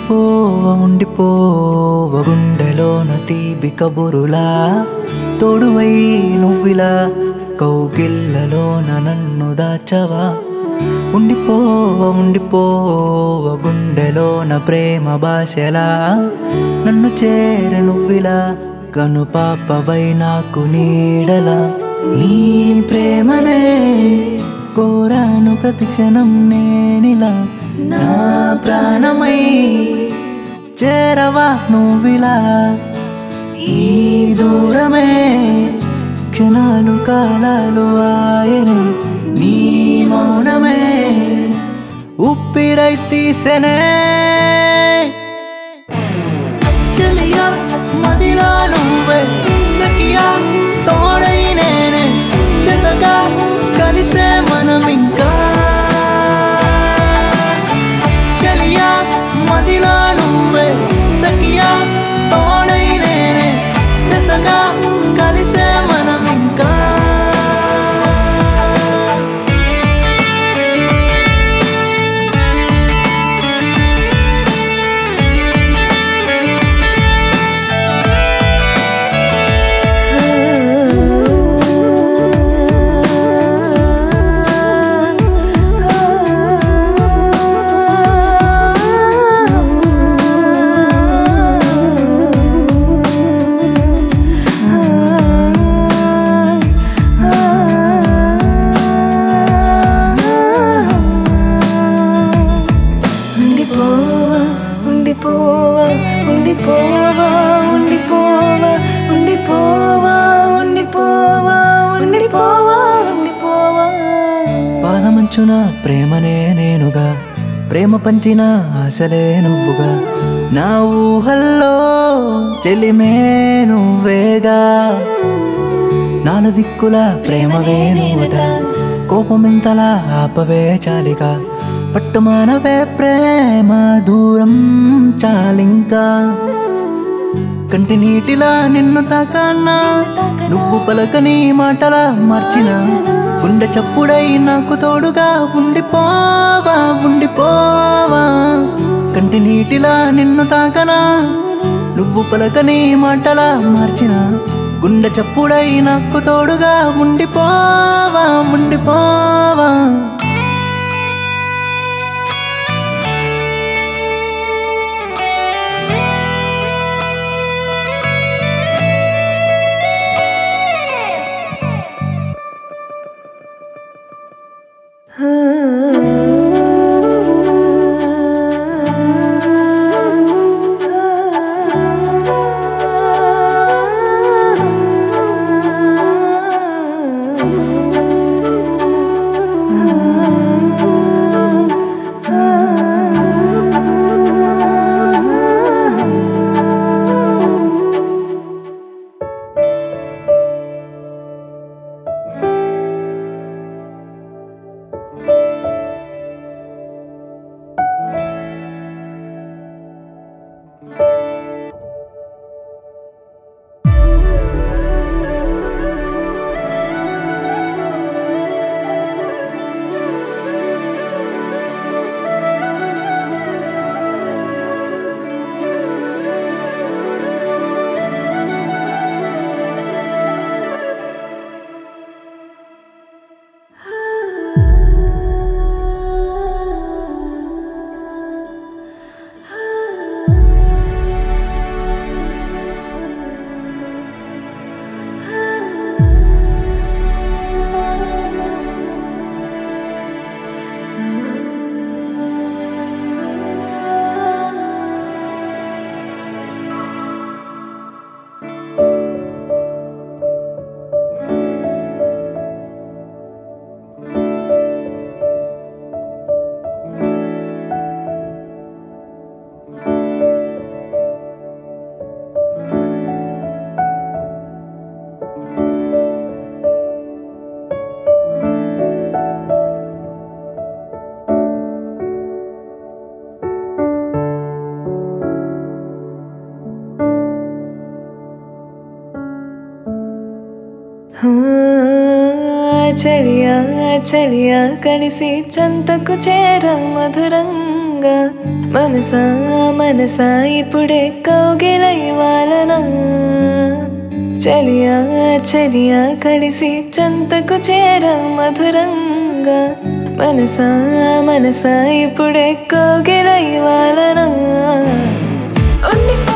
ఉండిపోవ ఉండిపోవ గుండెలోన తీపి కబురులా తోడువై నువ్విలా కౌగిళ్ళలోన నన్ను దాచవా ఉండిపోవ ఉండిపోవ గుండెలోన ప్రేమ భాషలా నన్ను చేర నువ్విలా కను పాపవై నాకు నీడలా నీ ప్రేమనే కోరాను ప్రతిక్షణం నేనిలా నా ప్రాణమై చేరవా నువ్విలా ఈ దూరమే క్షణాలు కాలాలు ఆయనే నీ మౌనమే ఉప్పిరై తీసెనే చెలియా మదిలో నువ్వే సఖియా తోడై నేనే జతగా కలిసే మనం ఇంకా చెలియా మదిలో నువ్వే సఖియా తోడై నేనే జతగా కలిసే మనం ఇంకా ఉండిపోవా ఉండిపోవా ఉండిపోవా ఉండిపోవా ఉండిపోవా ఉండిపోవా ఉండిపోవా ఉండిపోవా పాదమంచున ప్రేమనే నేనుగా ప్రేమ పంచిన ఆశలే నువ్వుగా నా ఊహల్లో చెలిమే నువ్వేగా నాలు దిక్కుల ప్రేమవే నువ్వట కోపమెంతలా ఆపవే చాలిగా పట్టుమానవే ప్రేమ దూరం చాలింకా కంటి నీటిలా నిన్ను తాకన్నా నువ్వు పలకని మాటలా మార్చిన గుండె చప్పుడై నాకు తోడుగా ఉండిపోవా ఉండిపోవా కంటి నీటిలా నిన్ను తాకనా నువ్వు పలకని మాటలా మార్చిన గుండె చప్పుడై నాకు తోడుగా ఉండిపోవా ఉండిపోవా చలియా చలియా కలిసి చంతకు చేర మధురంగా దూరంగా మనసా మనసా ఇప్పుడే కౌగిలై వాలనా చలియా చలియా కలిసి చెంతకు చేర మధురంగా మనసా మనసా ఇప్పుడే కౌగిలై వాలనా ఉండిపో